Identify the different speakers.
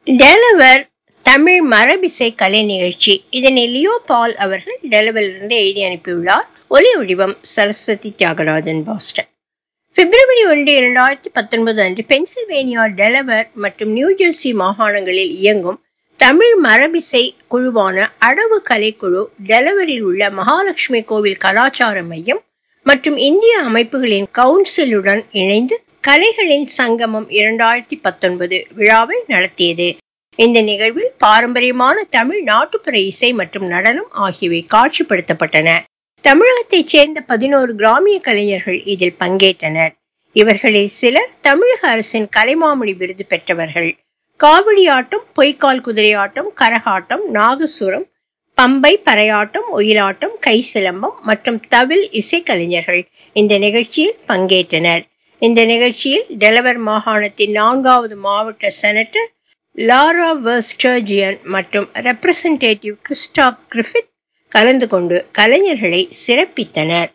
Speaker 1: Delaware Tamil மரபிசை கலை நிகழ்ச்சி இதனை Leo பால் அவர்கள் டெலவரிலிருந்து எழுதி அனுப்பியுள்ளார் ஒலி வடிவம் சரஸ்வதி தியாகராஜன் பாஸ்டன் பிப்ரவரி ஒன்று இரண்டாயிரத்தி பத்தொன்பது அன்று பென்சில்வேனியா டெலவர் மற்றும் நியூஜெர்சி மாகாணங்களில் இயங்கும் தமிழ் மரபிசை குழுவான அடவு கலைக்குழு டெலவரில் உள்ள மகாலட்சுமி கோவில் கலாச்சார மையம் மற்றும் இந்திய அமைப்புகளின் கவுன்சிலுடன் இணைந்து கலைகளின் சங்கமம் இரண்டாயிரத்தி பத்தொன்பது விழாவை நடத்தியது இந்த நிகழ்வில் பாரம்பரியமான தமிழ் நாட்டுப்புற இசை மற்றும் நடனம் ஆகியவை காட்சிப்படுத்தப்பட்டன தமிழகத்தைச் சேர்ந்த பதினோரு கிராமிய கலைஞர்கள் இதில் பங்கேற்றனர் இவர்களில் சிலர் தமிழக அரசின் கலைமாமணி விருது பெற்றவர்கள் காவடியாட்டம் பொய்க்கால் குதிரையாட்டம் கரகாட்டம் நாகசுரம் பம்பை பறையாட்டம் ஒயிலாட்டம் கை சிலம்பம் மற்றும் தவில் இசைக்கலைஞர்கள் இந்த நிகழ்ச்சியில் பங்கேற்றனர் இந்த நிகழ்ச்சியில் டெலவர் மாகாணத்தின் நான்காவது மாவட்ட செனட்டர் லாரா வெர்ஸ்டர்ஜியன் மற்றும் ரெப்ரசன்டேட்டிவ் கிறிஸ்டாப் கிரிஃபித் கலந்து கொண்டு கலைஞர்களை சிறப்பித்தனர்